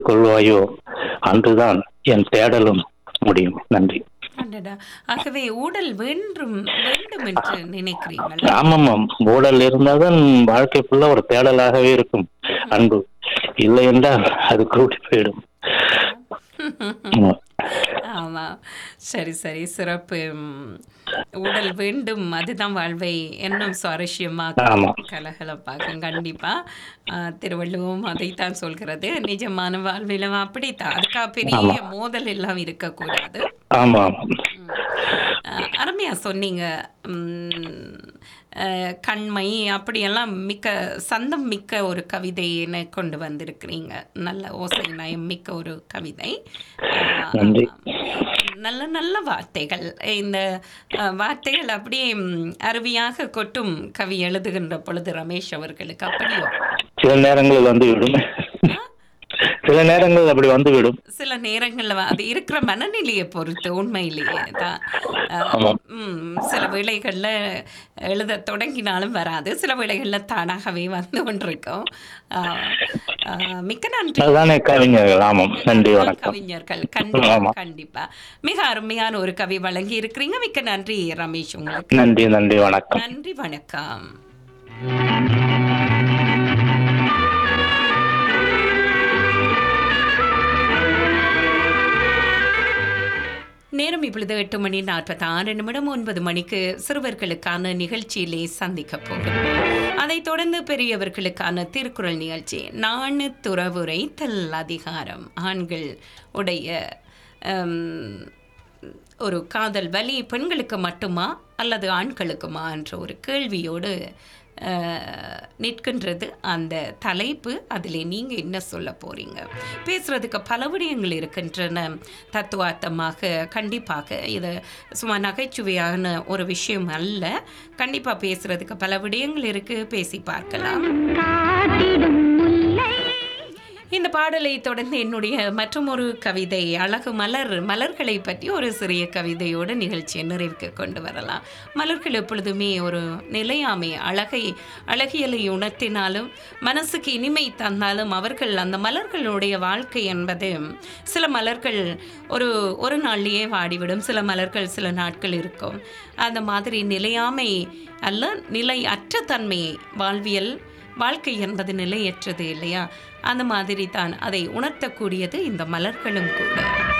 கொள்வாயோ அன்றுதான் என் தேடலும் முடியும் நன்றி அடடா ஆகவே ஊடல் வேண்டும் வேண்டும் என்று நினைக்கிறீங்களா ஆமாம் ஊழல் இருந்தால்தான் வாழ்க்கை ஃபுல்லா ஒரு தேடலாகவே இருக்கும் அன்பு இல்லை என்றால் அது கூடி போயிடும் ஆமா. ஆமா சரி சரி சிறப்பு ம், ஊடல் வேண்டும் அதுதான் வாழ்வை இன்னும் சுவாரஸ்யமாக ஆமா. கலகலப்பாக கண்டிப்பா ஆ, திருவள்ளுவம் அதைத்தான் சொல்கிறது நிஜமான வாழ்விலும் அப்படித்தான் அதுக்காக பெரிய மோதல் எல்லாம் இருக்கக்கூடாது ஆமா அஹ் அருமையா சொன்னீங்க உம், அஹ் கண்மை அப்படியெல்லாம் மிக்க சந்தம் மிக்க ஒரு கவிதைன்னு கொண்டு வந்திருக்கிறீங்க நல்ல ஓசை நயம் மிக்க ஒரு கவிதை அஹ் நன்றி. நல்ல நல்ல வார்த்தைகள் இந்த அஹ், வார்த்தைகள் அப்படியே உம், அருவியாக கொட்டும் கவி எழுதுகின்ற பொழுது ரமேஷ் அவர்களுக்கு அப்படியோ சில நேரங்களில் வந்து விடும் சில நேரங்கள் அப்படி வந்து விடும் சில நேரங்கள்ல வ- அது இருக்கிற மனநிலையை பொறுத்து உண்மையிலேயே தான் அஹ், ஆமாம். ம், சில வேளைகள்ல எழுத தொடங்கினாலும் வராது சில வேளைகள்ல தானாகவே வந்து கொண்டிருக்கும் அஹ், அஹ், மிக்க நன்றி அதுதானே கவிஞர்கள் ஆமாம் நன்றி அதுதான் வணக்கம் கவிஞர்கள் கண்டிப்பா ஆமா. கண்டிப்பா மிக அருமையான ஒரு கவி வழங்கி இருக்கிறீங்க மிக்க நன்றி ரமேஷ் உங்களுக்கு நன்றி நன்றி வணக்கம் நன்றி வணக்கம் நேரம் இப்பொழுது எட்டு மணி நாற்பத்தி ஆறு நிமிடம் ஒன்பது மணிக்கு சிறுவர்களுக்கான நிகழ்ச்சியிலே சந்திக்க போகிறோம் அதைத் தொடர்ந்து பெரியவர்களுக்கான திருக்குறள் நிகழ்ச்சி நாணு துறவுரை தல் அதிகாரம் ஆண்கள் உடைய ஹம், ஒரு காதல் வலி பெண்களுக்கு மட்டுமா அல்லது ஆண்களுக்குமா என்ற ஒரு கேள்வியோடு அஹ், நிற்கின்றது அந்த தலைப்பு அதில் நீங்கள் என்ன சொல்ல போகிறீங்க பேசுகிறதுக்கு பல விடயங்கள் இருக்கின்றன தத்துவார்த்தமாக கண்டிப்பாக இது சும்மா நகைச்சுவையான ஒரு விஷயம் அல்ல கண்டிப்பாக பேசுகிறதுக்கு பல விடயங்கள் இருக்குது பேசி பார்க்கலாம் இந்த பாடலை தொடர்ந்து என்னுடைய மற்றும் ஒரு கவிதை அழகு மலர் மலர்களை பற்றி ஒரு சிறிய கவிதையோடு நிகழ்ச்சியை நிறைவுக்கு கொண்டு வரலாம் மலர்கள் எப்பொழுதுமே ஒரு நிலையாமை அழகை அழகியலை உணர்த்தினாலும் மனசுக்கு இனிமை தந்தாலும் அவர்கள் அந்த மலர்களுடைய வாழ்க்கை என்பது சில மலர்கள் ஒரு ஒரு நாள்லேயே வாடிவிடும் சில மலர்கள் சில நாட்கள் இருக்கும் அந்த மாதிரி நிலையாமை அல்ல நிலை அற்ற தன்மை வாழ்வியல் வாழ்க்கை என்பது நிலையற்றது இல்லையா அந்த மாதிரி தான் அதை உணர்த்தக்கூடியது இந்த மலர்களும் கூட